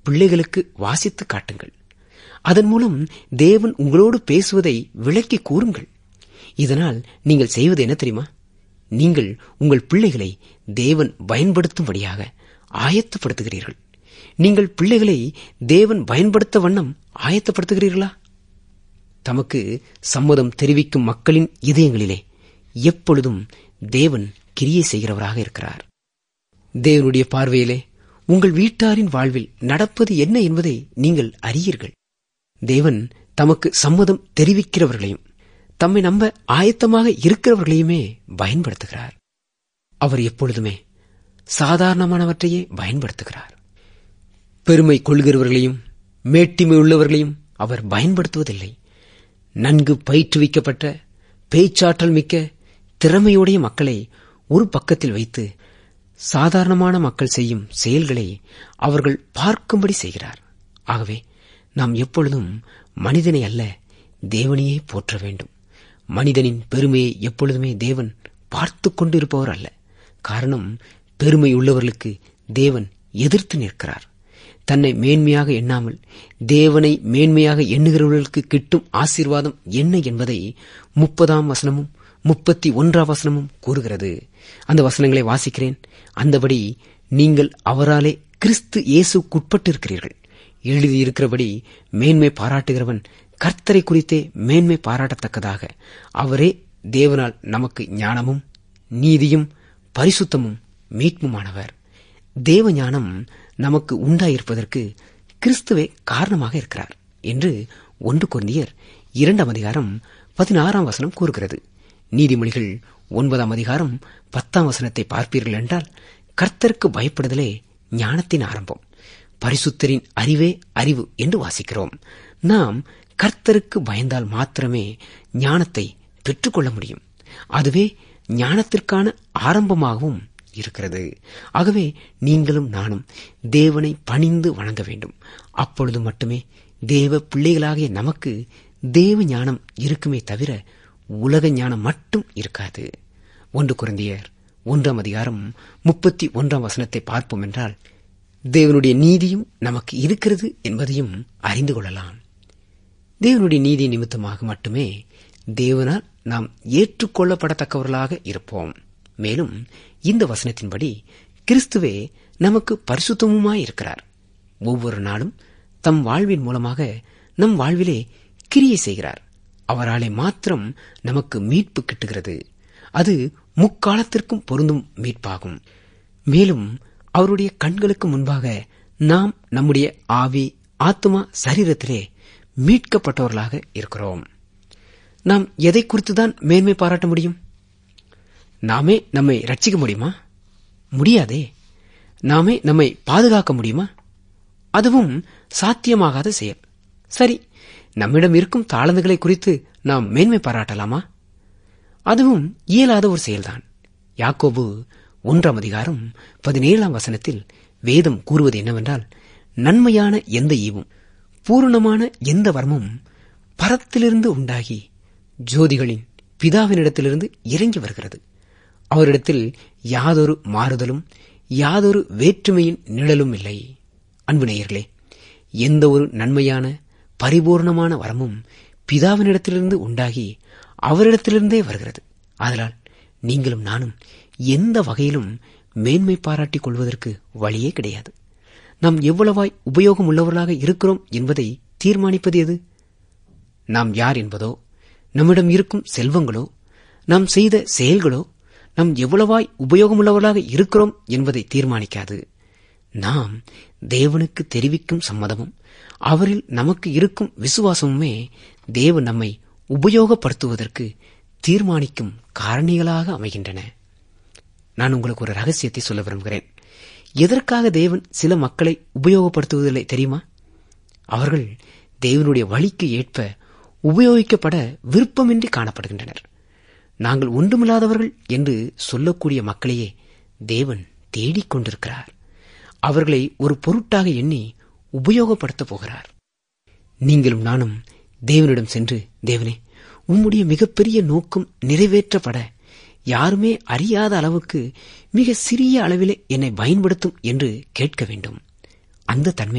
பிள்ளைகளுக்கு வாசித்து காட்டுங்கள் அதன் மூலம் தேவன் உங்களோடு பேசுவதை விளக்கி கூறுங்கள் இதனால் நீங்கள் செய்வது என்ன தெரியுமா நீங்கள் உங்கள் பிள்ளைகளை தேவன் பயன்படுத்தும்படியாக ஆயத்தப்படுத்துகிறீர்கள் நீங்கள் பிள்ளைகளை தேவன் பயன்படுத்த வண்ணம் ஆயத்தப்படுத்துகிறீர்களா தமக்கு சம்மதம் தெரிவிக்கும் மக்களின் இதயங்களிலே எப்பொழுதும் தேவன் கிரியை செய்கிறவராக இருக்கிறார் தேவனுடைய பார்வையிலே உங்கள் வீட்டாரின் வாழ்வில் நடப்பது என்ன என்பதை நீங்கள் அறியீர்கள் தேவன் தமக்கு சம்மதம் தெரிவிக்கிறவர்களையும் தம்மை நம்ப ஆயத்தமாக இருக்கிறவர்களையுமே பயன்படுத்துகிறார் அவர் எப்பொழுதுமே சாதாரணமானவற்றையே பயன்படுத்துகிறார் பெருமை கொள்கிறவர்களையும் மேட்டிமை உள்ளவர்களையும் அவர் பயன்படுத்துவதில்லை நன்கு பயிற்றுவிக்கப்பட்ட பேச்சாற்றல் மிக்க திறமையுடைய மக்களை ஒரு பக்கத்தில் வைத்து சாதாரணமான மக்கள் செய்யும் செயல்களை அவர்கள் பார்க்கும்படி செய்கிறார் ஆகவே நாம் எப்பொழுதும் மனிதனை அல்ல தேவனையே போற்ற வேண்டும் மனிதனின் பெருமையை எப்பொழுதுமே தேவன் பார்த்து கொண்டிருப்பவர் அல்ல காரணம் பெருமை உள்ளவர்களுக்கு தேவன் எதிர்த்து நிற்கிறார் தன்னை மேன்மையாக எண்ணாமல் தேவனை மேன்மையாக எண்ணுகிறவர்களுக்கு கிட்டும் ஆசீர்வாதம் என்ன என்பதை முப்பதாம் வசனமும் முப்பத்தி ஒன்றாம் வசனமும் கூறுகிறது அந்த வசனங்களை வாசிக்கிறேன் அந்தபடி நீங்கள் அவராலே கிறிஸ்து இயேசுக்குட்பட்டிருக்கிறீர்கள் எழுதியிருக்கிறபடி மேன்மை பாராட்டுகிறவன் கர்த்தரை குறித்தே மேன்மை பாராட்டத்தக்கதாக அவரே தேவனால் நமக்கு ஞானமும் நீதியும் பரிசுத்தமும் மீட்புமானவர் தேவ ஞானம் நமக்கு உண்டாயிருப்பதற்கு கிறிஸ்துவே காரணமாக இருக்கிறார் என்று ஒன்று கொந்தியர் இரண்டாம் அதிகாரம் பதினாறாம் வசனம் கூறுகிறது நீதிமொழிகள் ஒன்பதாம் அதிகாரம் பத்தாம் வசனத்தை பார்ப்பீர்கள் என்றால் கர்த்தருக்கு பயப்படுதலே ஞானத்தின் ஆரம்பம் பரிசுத்தரின் அறிவே அறிவு என்று வாசிக்கிறோம் நாம் கர்த்தருக்கு பயந்தால் மாத்திரமே ஞானத்தை பெற்றுக்கொள்ள முடியும் அதுவே ஞானத்திற்கான ஆரம்பமாகவும் இருக்கிறது ஆகவே நீங்களும் நானும் தேவனை பணிந்து வணங்க வேண்டும் அப்பொழுது மட்டுமே தேவ பிள்ளைகளாகிய நமக்கு தேவ ஞானம் இருக்குமே தவிர உலக ஞானம் மட்டும் இருக்காது ஒன்று குழந்தையர் ஒன்றாம் அதிகாரம் முப்பத்தி ஒன்றாம் வசனத்தை பார்ப்போம் என்றால் தேவனுடைய நீதியும் நமக்கு இருக்கிறது என்பதையும் அறிந்து கொள்ளலாம் தேவனுடைய நீதி நிமித்தமாக மட்டுமே தேவனால் நாம் ஏற்றுக்கொள்ளப்படத்தக்கவர்களாக இருப்போம் மேலும் இந்த வசனத்தின்படி கிறிஸ்துவே நமக்கு பரிசுத்தமுமாயிருக்கிறார் ஒவ்வொரு நாளும் தம் வாழ்வின் மூலமாக நம் வாழ்விலே கிரியை செய்கிறார் அவராலே மாத்திரம் நமக்கு மீட்பு கிட்டுகிறது அது முக்காலத்திற்கும் பொருந்தும் மீட்பாகும் மேலும் அவருடைய கண்களுக்கு முன்பாக நாம் நம்முடைய ஆவி ஆத்மா சரீரத்திலே மீட்கப்பட்டவர்களாக இருக்கிறோம் நாம் எதை குறித்துதான் மேன்மை பாராட்ட முடியும் நாமே நம்மை ரட்சிக்க முடியுமா முடியாதே நாமே நம்மை பாதுகாக்க முடியுமா அதுவும் சாத்தியமாகாத செயல் சரி நம்மிடம் இருக்கும் தாளந்துகளை குறித்து நாம் மேன்மை பாராட்டலாமா அதுவும் இயலாத ஒரு செயல்தான் யாக்கோபு ஒன்றாம் அதிகாரம் பதினேழாம் வசனத்தில் வேதம் கூறுவது என்னவென்றால் நன்மையான எந்த ஈவும் பூரணமான எந்த வரமும் பரத்திலிருந்து உண்டாகி ஜோதிகளின் பிதாவினிடத்திலிருந்து இறங்கி வருகிறது அவரிடத்தில் யாதொரு மாறுதலும் யாதொரு வேற்றுமையின் நிழலும் இல்லை அன்பு நேயர்களே எந்த ஒரு நன்மையான பரிபூர்ணமான வரமும் பிதாவினிடத்திலிருந்து உண்டாகி அவரிடத்திலிருந்தே வருகிறது அதனால் நீங்களும் நானும் எந்த வகையிலும் மேன்மை பாராட்டிக் கொள்வதற்கு வழியே கிடையாது நாம் எவ்வளவாய் உபயோகம் உள்ளவர்களாக இருக்கிறோம் என்பதை தீர்மானிப்பது எது நாம் யார் என்பதோ நம்மிடம் இருக்கும் செல்வங்களோ நாம் செய்த செயல்களோ நாம் எவ்வளவாய் உபயோகமுள்ளவர்களாக இருக்கிறோம் என்பதை தீர்மானிக்காது நாம் தேவனுக்கு தெரிவிக்கும் சம்மதமும் அவரில் நமக்கு இருக்கும் விசுவாசமுமே தேவன் நம்மை உபயோகப்படுத்துவதற்கு தீர்மானிக்கும் காரணிகளாக அமைகின்றன நான் உங்களுக்கு ஒரு ரகசியத்தை சொல்ல விரும்புகிறேன் எதற்காக தேவன் சில மக்களை உபயோகப்படுத்துவதில்லை தெரியுமா அவர்கள் தேவனுடைய வழிக்கு ஏற்ப உபயோகிக்கப்பட விருப்பமின்றி காணப்படுகின்றனர் நாங்கள் ஒன்றுமில்லாதவர்கள் என்று சொல்லக்கூடிய மக்களையே தேவன் தேடிக் கொண்டிருக்கிறார் அவர்களை ஒரு பொருட்டாக எண்ணி உபயோகப்படுத்தப் போகிறார் நீங்களும் நானும் தேவனிடம் சென்று தேவனே உம்முடைய மிகப்பெரிய நோக்கம் நிறைவேற்றப்பட யாருமே அறியாத அளவுக்கு மிக சிறிய அளவிலே என்னை பயன்படுத்தும் என்று கேட்க வேண்டும் அந்த தன்மை